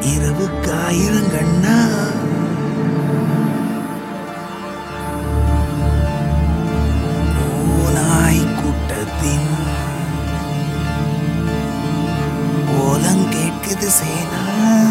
இரவுக்கு ஆயிரம் கண்ணா ஓநாய் கூட்டத்தின் ஓலம் கேட்குது சேனா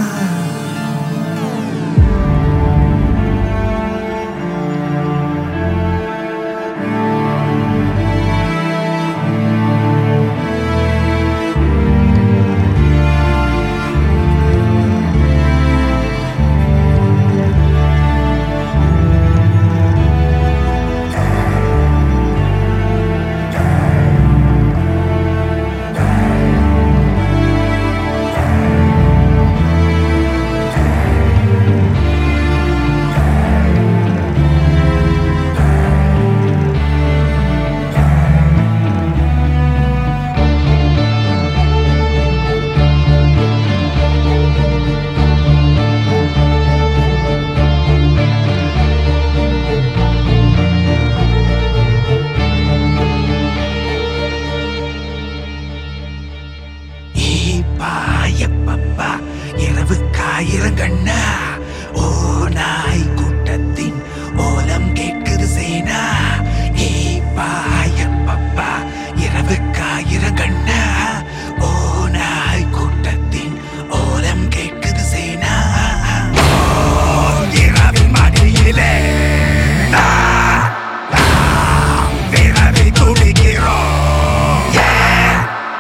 பாயப்பப்பா இரவுக்கு ஆயிரம் கண்ணா ஓ நாய் கூட்டத்தின் ஓலம் கேட்குது சேனா ஏ பாயப்பப்பா இரவுக்கு ஆயிரம் கண்ணா ஓ நாய் கூட்டத்தின் ஓலம் கேட்குது சேனா ஓ, இரவின் மடியிலே நான், நாம் விரவி துடிக்கிறோம் ஏன்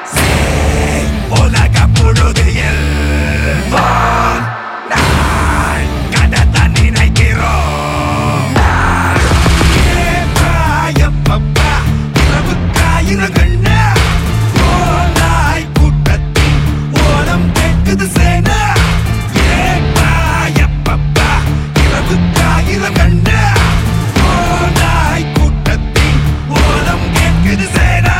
உலக முழுதில் வான் நான் கடத்த நினைக்கிறோம் ஏப்பாயப்பப்பா இரவுக்காயிரம் கண்ணா ஓநாய் கூட்டத்தின் ஓலம் கேட்குது சேனா ஏப்பாயப்பப்பா இரவுக்காயிரம் கண்ணா ஓநாய் கூட்டத்தின் ஓலம் கேட்குது சேனா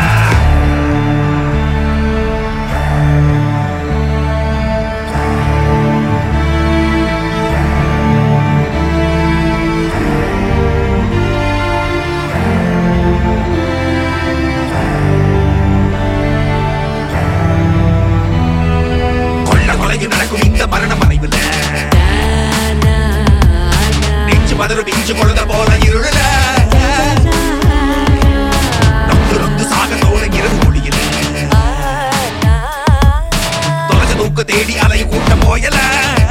கொள்ள கொலையும் நடக்கும் இந்த மரண மறைவுல நெஞ்சு மதரும் இஞ்சு கொழுத போல இருள நொந்து நொந்து சாக தோணும் இரவு மொழியில தொலைச்ச தூக்க தேடி அலை கூட்டம் போயல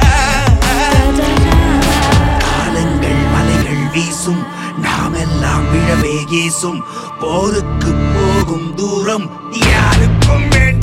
காலங்கள் மலைகள் வீசும் நாமெல்லாம் விழவே ஏசும் போருக்கு போகும் தூரம் யாருக்கும் வேண்டாம்